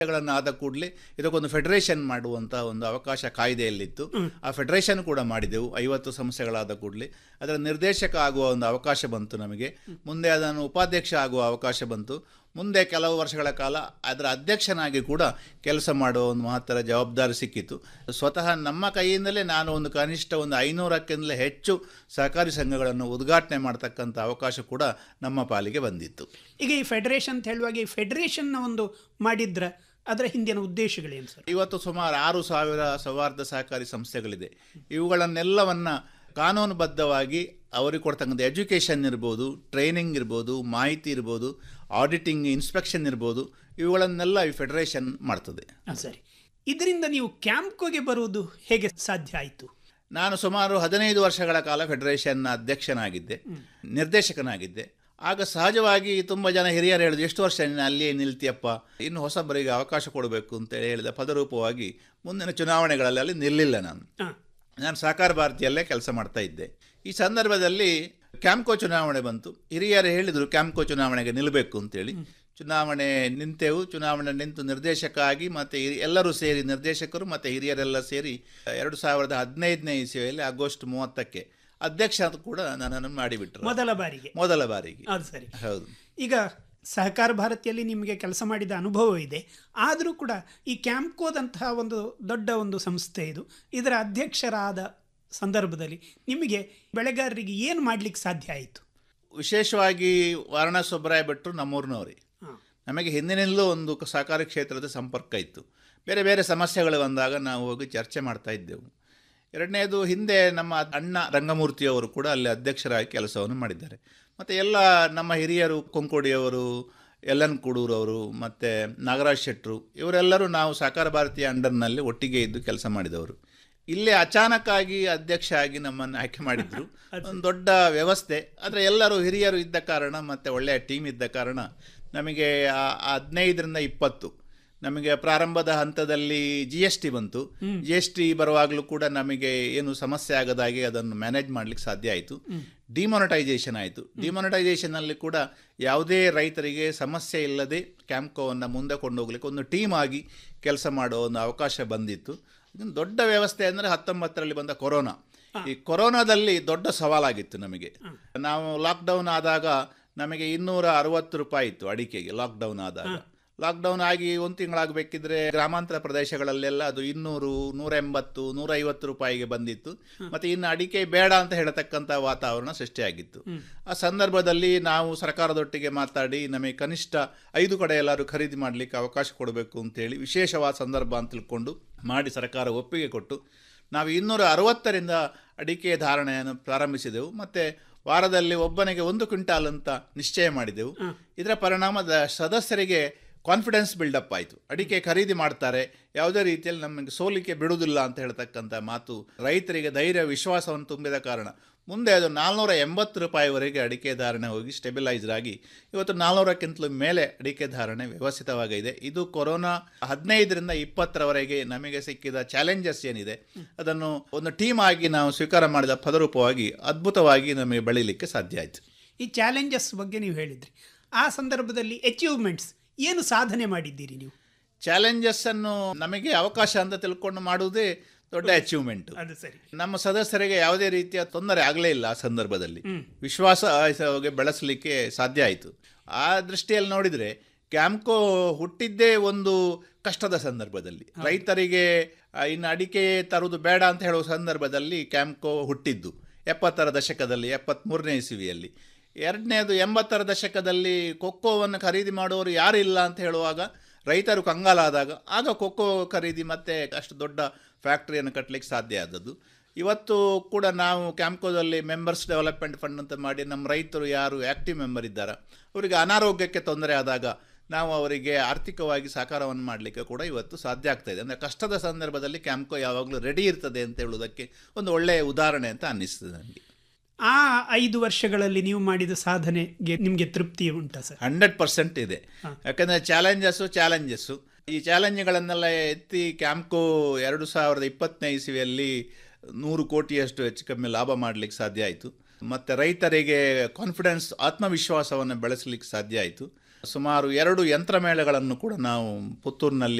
ಗಳನ್ನು ಆದ ಕೂಡಲೇ ಇದಕ್ಕೊಂದು ಫೆಡರೇಷನ್ ಮಾಡುವಂತ ಒಂದು ಅವಕಾಶ ಕಾಯ್ದೆಯಲ್ಲಿತ್ತು ಆ ಫೆಡರೇಷನ್ ಕೂಡ ಮಾಡಿದೆವು ಐವತ್ತು ಸಂಸ್ಥೆಗಳಾದ ಕೂಡಲೇ ಅದರ ನಿರ್ದೇಶಕ ಆಗುವ ಒಂದು ಅವಕಾಶ ಬಂತು ನಮಗೆ ಮುಂದೆ ಅದನ್ನು ಉಪಾಧ್ಯಕ್ಷ ಆಗುವ ಅವಕಾಶ ಬಂತು ಮುಂದೆ ಕೆಲವು ವರ್ಷಗಳ ಕಾಲ ಅದರ ಅಧ್ಯಕ್ಷನಾಗಿ ಕೂಡ ಕೆಲಸ ಮಾಡುವ ಒಂದು ಮಹತ್ತರ ಜವಾಬ್ದಾರಿ ಸಿಕ್ಕಿತು ಸ್ವತಃ ನಮ್ಮ ಕೈಯಿಂದಲೇ ನಾನು ಒಂದು ಕನಿಷ್ಠ ಒಂದು ಐನೂರಕ್ಕಿಂತಲೇ ಹೆಚ್ಚು ಸಹಕಾರಿ ಸಂಘಗಳನ್ನು ಉದ್ಘಾಟನೆ ಮಾಡ್ತಕ್ಕಂಥ ಅವಕಾಶ ಕೂಡ ನಮ್ಮ ಪಾಲಿಗೆ ಬಂದಿತ್ತು ಈಗ ಈ ಫೆಡರೇಷನ್ ಅಂತ ಹೇಳುವಾಗ ಈ ಫೆಡರೇಷನ್ನ ಒಂದು ಮಾಡಿದ್ರ ಅದರ ಹಿಂದಿನ ಉದ್ದೇಶಗಳೇನು ಸರ್ ಇವತ್ತು ಸುಮಾರು ಆರು ಸಾವಿರ ಸೌಹಾರ್ದ ಸಹಕಾರಿ ಸಂಸ್ಥೆಗಳಿದೆ ಇವುಗಳನ್ನೆಲ್ಲವನ್ನ ಕಾನೂನುಬದ್ಧವಾಗಿ ಅವರಿಗೆ ಕೊಡ್ತಕ್ಕಂಥ ಎಜುಕೇಷನ್ ಇರ್ಬೋದು ಟ್ರೈನಿಂಗ್ ಇರ್ಬೋದು ಮಾಹಿತಿ ಇರ್ಬೋದು ಆಡಿಟಿಂಗ್ ಇನ್ಸ್ಪೆಕ್ಷನ್ ಇರ್ಬೋದು ಇವುಗಳನ್ನೆಲ್ಲ ಈ ಫೆಡರೇಷನ್ ಮಾಡ್ತದೆ ಹಾಂ ಸರಿ ಇದರಿಂದ ನೀವು ಕ್ಯಾಂಪ್ಕೋಗೆ ಬರುವುದು ಹೇಗೆ ಸಾಧ್ಯ ಆಯಿತು ನಾನು ಸುಮಾರು ಹದಿನೈದು ವರ್ಷಗಳ ಕಾಲ ಫೆಡರೇಷನ್ನ ಅಧ್ಯಕ್ಷನಾಗಿದ್ದೆ ನಿರ್ದೇಶಕನಾಗಿದ್ದೆ ಆಗ ಸಹಜವಾಗಿ ತುಂಬ ಜನ ಹಿರಿಯರು ಹೇಳಿದ್ರು ಎಷ್ಟು ವರ್ಷ ನೀನು ಅಲ್ಲಿಯೇ ನಿಲ್ತಿಯಪ್ಪ ಇನ್ನು ಹೊಸಬರಿಗೆ ಅವಕಾಶ ಕೊಡಬೇಕು ಅಂತ ಹೇಳಿದ ಪದರೂಪವಾಗಿ ಮುಂದಿನ ಚುನಾವಣೆಗಳಲ್ಲಿ ಅಲ್ಲಿ ನಿಲ್ಲಿಲ್ಲ ನಾನು ಹಾಂ ನಾನು ಸಹಕಾರ ಭಾರತಿಯಲ್ಲೇ ಕೆಲಸ ಮಾಡ್ತಾ ಇದ್ದೆ ಈ ಸಂದರ್ಭದಲ್ಲಿ ಕ್ಯಾಂಪ್ಕೋ ಚುನಾವಣೆ ಬಂತು ಹಿರಿಯರು ಹೇಳಿದರು ಕ್ಯಾಂಪ್ಕೋ ಚುನಾವಣೆಗೆ ನಿಲ್ಲಬೇಕು ಅಂತೇಳಿ ಚುನಾವಣೆ ನಿಂತೆವು ಚುನಾವಣೆ ನಿಂತು ನಿರ್ದೇಶಕ ಆಗಿ ಮತ್ತು ಎಲ್ಲರೂ ಸೇರಿ ನಿರ್ದೇಶಕರು ಮತ್ತು ಹಿರಿಯರೆಲ್ಲ ಸೇರಿ ಎರಡು ಸಾವಿರದ ಹದಿನೈದನೇ ಇಸ್ವಿಯಲ್ಲಿ ಆಗಸ್ಟ್ ಮೂವತ್ತಕ್ಕೆ ಅಧ್ಯಕ್ಷ ಅಂತ ಕೂಡ ನನ್ನನ್ನು ಮಾಡಿಬಿಟ್ರು ಮೊದಲ ಬಾರಿಗೆ ಮೊದಲ ಬಾರಿಗೆ ಅದು ಸರಿ ಹೌದು ಈಗ ಸಹಕಾರ ಭಾರತಿಯಲ್ಲಿ ನಿಮಗೆ ಕೆಲಸ ಮಾಡಿದ ಅನುಭವ ಇದೆ ಆದರೂ ಕೂಡ ಈ ಕ್ಯಾಂಪ್ಕೋದಂತಹ ಒಂದು ದೊಡ್ಡ ಒಂದು ಸಂಸ್ಥೆ ಇದು ಇದರ ಅಧ್ಯಕ್ಷರಾದ ಸಂದರ್ಭದಲ್ಲಿ ನಿಮಗೆ ಬೆಳೆಗಾರರಿಗೆ ಏನು ಮಾಡಲಿಕ್ಕೆ ಸಾಧ್ಯ ಆಯಿತು ವಿಶೇಷವಾಗಿ ವಾರಣಾ ಸುಬ್ಬರಾಯ ಭಟ್ರು ನಮ್ಮೂರಿನವರೇ ಹಾಂ ನಮಗೆ ಹಿಂದಿನಿಂದಲೂ ಒಂದು ಕ- ಸಹಕಾರಿ ಕ್ಷೇತ್ರದ ಸಂಪರ್ಕ ಇತ್ತು ಬೇರೆ ಬೇರೆ ಸಮಸ್ಯೆಗಳು ಬಂದಾಗ ನಾವು ಹೋಗಿ ಚರ್ಚೆ ಮಾಡ್ತಾ ಇದ್ದೆವು ಎರಡನೇದು ಹಿಂದೆ ನಮ್ಮ ಅಣ್ಣ ರಂಗಮೂರ್ತಿಯವರು ಕೂಡ ಅಲ್ಲಿ ಅಧ್ಯಕ್ಷರಾಗಿ ಕೆಲಸವನ್ನು ಮಾಡಿದ್ದಾರೆ ಮತ್ತು ಎಲ್ಲ ನಮ್ಮ ಹಿರಿಯರು ಕೊಂಕೋಡಿಯವರು ಎಲ್ ಎನ್ ಕೂಡೂರವರು ಮತ್ತು ನಾಗರಾಜ್ ಶೆಟ್ರು ಇವರೆಲ್ಲರೂ ನಾವು ಸಹಕಾರ ಭಾರತೀಯ ಅಂಡರ್ನಲ್ಲಿ ಒಟ್ಟಿಗೆ ಇದ್ದು ಕೆಲಸ ಮಾಡಿದವರು ಇಲ್ಲೇ ಅಚಾನಕ್ಕಾಗಿ ಅಧ್ಯಕ್ಷ ಆಗಿ ನಮ್ಮನ್ನು ಆಯ್ಕೆ ಮಾಡಿದ್ರು ಒಂದು ದೊಡ್ಡ ವ್ಯವಸ್ಥೆ ಆದರೆ ಎಲ್ಲರೂ ಹಿರಿಯರು ಇದ್ದ ಕಾರಣ ಮತ್ತು ಒಳ್ಳೆಯ ಟೀಮ್ ಇದ್ದ ಕಾರಣ ನಮಗೆ ಆ ಆ ಹದಿನೈದರಿಂದ ಇಪ್ಪತ್ತು ನಮಗೆ ಪ್ರಾರಂಭದ ಹಂತದಲ್ಲಿ ಜಿ ಎಸ್ ಟಿ ಬಂತು ಜಿ ಎಸ್ ಟಿ ಬರುವಾಗಲೂ ಕೂಡ ನಮಗೆ ಏನು ಸಮಸ್ಯೆ ಆಗದಾಗೆ ಅದನ್ನು ಮ್ಯಾನೇಜ್ ಮಾಡ್ಲಿಕ್ಕೆ ಸಾಧ್ಯ ಆಯಿತು ಡಿಮಾನಿಟೈಸೇಷನ್ ಆಯಿತು ಡಿಮಾನಿಟೈಸೇಷನಲ್ಲಿ ಕೂಡ ಯಾವುದೇ ರೈತರಿಗೆ ಸಮಸ್ಯೆ ಇಲ್ಲದೆ ಕ್ಯಾಂಪ್ಕೋವನ್ನು ಮುಂದೆ ಕೊಂಡೋಗ್ಲಿಕ್ಕೆ ಒಂದು ಟೀಮ್ ಆಗಿ ಕೆಲಸ ಮಾಡೋ ಒಂದು ಅವಕಾಶ ಬಂದಿತ್ತು ಇದೊಂದು ದೊಡ್ಡ ವ್ಯವಸ್ಥೆ ಅಂದರೆ ಹತ್ತೊಂಬತ್ತರಲ್ಲಿ ಬಂದ ಕೊರೋನಾ ಈ ಕೊರೋನಾದಲ್ಲಿ ದೊಡ್ಡ ಸವಾಲಾಗಿತ್ತು ನಮಗೆ ನಾವು ಲಾಕ್ಡೌನ್ ಆದಾಗ ನಮಗೆ ಇನ್ನೂರ ಅರವತ್ತು ರೂಪಾಯಿ ಇತ್ತು ಅಡಿಕೆಗೆ ಲಾಕ್ಡೌನ್ ಆದಾಗ ಲಾಕ್ಡೌನ್ ಆಗಿ ಒಂದು ತಿಂಗಳಾಗಬೇಕಿದ್ರೆ ಗ್ರಾಮಾಂತರ ಪ್ರದೇಶಗಳಲ್ಲೆಲ್ಲ ಅದು ಇನ್ನೂರು ನೂರ ಎಂಬತ್ತು ನೂರ ಐವತ್ತು ರೂಪಾಯಿಗೆ ಬಂದಿತ್ತು ಮತ್ತೆ ಇನ್ನು ಅಡಿಕೆ ಬೇಡ ಅಂತ ಹೇಳತಕ್ಕಂಥ ವಾತಾವರಣ ಸೃಷ್ಟಿಯಾಗಿತ್ತು ಆ ಸಂದರ್ಭದಲ್ಲಿ ನಾವು ಸರ್ಕಾರದೊಟ್ಟಿಗೆ ಮಾತಾಡಿ ನಮಗೆ ಕನಿಷ್ಠ ಐದು ಕಡೆ ಎಲ್ಲರೂ ಖರೀದಿ ಮಾಡಲಿಕ್ಕೆ ಅವಕಾಶ ಕೊಡಬೇಕು ಅಂತೇಳಿ ವಿಶೇಷವಾದ ಸಂದರ್ಭ ಅಂತ ತಿಳ್ಕೊಂಡು ಮಾಡಿ ಸರ್ಕಾರ ಒಪ್ಪಿಗೆ ಕೊಟ್ಟು ನಾವು ಇನ್ನೂರ ಅರವತ್ತರಿಂದ ಅಡಿಕೆ ಧಾರಣೆಯನ್ನು ಪ್ರಾರಂಭಿಸಿದೆವು ಮತ್ತು ವಾರದಲ್ಲಿ ಒಬ್ಬನಿಗೆ ಒಂದು ಕ್ವಿಂಟಾಲ್ ಅಂತ ನಿಶ್ಚಯ ಮಾಡಿದೆವು ಇದರ ಪರಿಣಾಮದ ಸದಸ್ಯರಿಗೆ ಕಾನ್ಫಿಡೆನ್ಸ್ ಬಿಲ್ಡಪ್ ಆಯಿತು ಅಡಿಕೆ ಖರೀದಿ ಮಾಡ್ತಾರೆ ಯಾವುದೇ ರೀತಿಯಲ್ಲಿ ನಮಗೆ ಸೋಲಿಕೆ ಬಿಡುವುದಿಲ್ಲ ಅಂತ ಹೇಳ್ತಕ್ಕಂಥ ಮಾತು ರೈತರಿಗೆ ಧೈರ್ಯ ವಿಶ್ವಾಸವನ್ನು ತುಂಬಿದ ಕಾರಣ ಮುಂದೆ ಅದು ನಾಲ್ನೂರ ಎಂಬತ್ತು ರೂಪಾಯಿವರೆಗೆ ಅಡಿಕೆ ಧಾರಣೆ ಹೋಗಿ ಸ್ಟೆಬಿಲೈಸ್ಡ್ ಆಗಿ ಇವತ್ತು ನಾಲ್ನೂರಕ್ಕಿಂತಲೂ ಮೇಲೆ ಅಡಿಕೆ ಧಾರಣೆ ವ್ಯವಸ್ಥಿತವಾಗಿದೆ ಇದು ಕೊರೋನಾ ಹದಿನೈದರಿಂದ ಇಪ್ಪತ್ತರವರೆಗೆ ನಮಗೆ ಸಿಕ್ಕಿದ ಚಾಲೆಂಜಸ್ ಏನಿದೆ ಅದನ್ನು ಒಂದು ಟೀಮ್ ಆಗಿ ನಾವು ಸ್ವೀಕಾರ ಮಾಡಿದ ಪದರೂಪವಾಗಿ ಅದ್ಭುತವಾಗಿ ನಮಗೆ ಬೆಳೀಲಿಕ್ಕೆ ಸಾಧ್ಯ ಆಯಿತು ಈ ಚಾಲೆಂಜಸ್ ಬಗ್ಗೆ ನೀವು ಹೇಳಿದ್ರಿ ಆ ಸಂದರ್ಭದಲ್ಲಿ ಅಚೀವ್ಮೆಂಟ್ಸ್ ಏನು ಸಾಧನೆ ಮಾಡಿದ್ದೀರಿ ನೀವು ಚಾಲೆಂಜಸ್ ಅನ್ನು ನಮಗೆ ಅವಕಾಶ ಅಂತ ತಿಳ್ಕೊಂಡು ಮಾಡುವುದೇ ದೊಡ್ಡ ಅಚೀವ್ಮೆಂಟ್ ಅದು ಸರಿ ನಮ್ಮ ಸದಸ್ಯರಿಗೆ ಯಾವುದೇ ರೀತಿಯ ತೊಂದರೆ ಆಗಲೇ ಇಲ್ಲ ಆ ಸಂದರ್ಭದಲ್ಲಿ ವಿಶ್ವಾಸ ಅವ್ರಿಗೆ ಬೆಳೆಸಲಿಕ್ಕೆ ಸಾಧ್ಯ ಆಯಿತು ಆ ದೃಷ್ಟಿಯಲ್ಲಿ ನೋಡಿದರೆ ಕ್ಯಾಂಪ್ಕೋ ಹುಟ್ಟಿದ್ದೇ ಒಂದು ಕಷ್ಟದ ಸಂದರ್ಭದಲ್ಲಿ ರೈತರಿಗೆ ಆ, ಇನ್ನು ಅಡಿಕೆ ತರುವುದು ಬೇಡ ಅಂತ ಹೇಳುವ ಸಂದರ್ಭದಲ್ಲಿ ಕ್ಯಾಂಪ್ಕೋ ಹುಟ್ಟಿದ್ದು ಎಪ್ಪತ್ತರ ದಶಕದಲ್ಲಿ ಎಪ್ಪತ್ತ್ಮೂರನೇ ಇಸುವಿಯಲ್ಲಿ ಎರಡನೇದು ಎಂಬತ್ತರ ದಶಕದಲ್ಲಿ ಕೊಕ್ಕೋವನ್ನು ಖರೀದಿ ಮಾಡುವವರು ಯಾರಿಲ್ಲ ಅಂತ ಹೇಳುವಾಗ ರೈತರು ಕಂಗಾಲಾದಾಗ ಆಗ ಕೊಕ್ಕೋ ಖರೀದಿ ಮತ್ತೆ ಅಷ್ಟು ದೊಡ್ಡ ಫ್ಯಾಕ್ಟ್ರಿಯನ್ನು ಕಟ್ಟಲಿಕ್ಕೆ ಸಾಧ್ಯ ಆದದ್ದು ಇವತ್ತು ಕೂಡ ನಾವು ಕ್ಯಾಂಪ್ಕೋದಲ್ಲಿ ಮೆಂಬರ್ಸ್ ಡೆವಲಪ್ಮೆಂಟ್ ಫಂಡ್ ಅಂತ ಮಾಡಿ ನಮ್ಮ ರೈತರು ಯಾರು ಆ್ಯಕ್ಟಿವ್ ಮೆಂಬರ್ ಇದ್ದಾರೆ ಅವರಿಗೆ ಅನಾರೋಗ್ಯಕ್ಕೆ ತೊಂದರೆ ಆದಾಗ ನಾವು ಅವರಿಗೆ ಆರ್ಥಿಕವಾಗಿ ಸಹಕಾರವನ್ನು ಮಾಡಲಿಕ್ಕೆ ಕೂಡ ಇವತ್ತು ಸಾಧ್ಯ ಆಗ್ತಾ ಇದೆ ಅಂದರೆ ಕಷ್ಟದ ಸಂದರ್ಭದಲ್ಲಿ ಕ್ಯಾಂಪ್ಕೋ ಯಾವಾಗಲೂ ರೆಡಿ ಇರ್ತದೆ ಅಂತ ಹೇಳುವುದಕ್ಕೆ ಒಂದು ಒಳ್ಳೆಯ ಉದಾಹರಣೆ ಅಂತ ಅನ್ನಿಸ್ತದೆ ನನಗೆ ಆ ಐದು ವರ್ಷಗಳಲ್ಲಿ ನೀವು ಮಾಡಿದ ಸಾಧನೆಗೆ ನಿಮಗೆ ತೃಪ್ತಿ ಉಂಟಾ ಸರ್ ಹಂಡ್ರೆಡ್ ಪರ್ಸೆಂಟ್ ಇದೆ ಯಾಕಂದರೆ ಚಾಲೆಂಜಸ್ಸು ಚಾಲೆಂಜಸ್ಸು ಈ ಚಾಲೆಂಜ್ಗಳನ್ನೆಲ್ಲ ಎತ್ತಿ ಕ್ಯಾಂಪ್ಕೋ ಎರಡು ಸಾವಿರದ ಇಪ್ಪತ್ತನೇ ಇಸವಿಯಲ್ಲಿ ನೂರು ಕೋಟಿಯಷ್ಟು ಹೆಚ್ಚು ಕಮ್ಮಿ ಲಾಭ ಮಾಡಲಿಕ್ಕೆ ಸಾಧ್ಯ ಆಯಿತು ಮತ್ತು ರೈತರಿಗೆ ಕಾನ್ಫಿಡೆನ್ಸ್ ಆತ್ಮವಿಶ್ವಾಸವನ್ನು ಬೆಳೆಸಲಿಕ್ಕೆ ಸಾಧ್ಯ ಆಯಿತು ಸುಮಾರು ಎರಡು ಯಂತ್ರ ಮೇಳಗಳನ್ನು ಕೂಡ ನಾವು ಪುತ್ತೂರಿನಲ್ಲಿ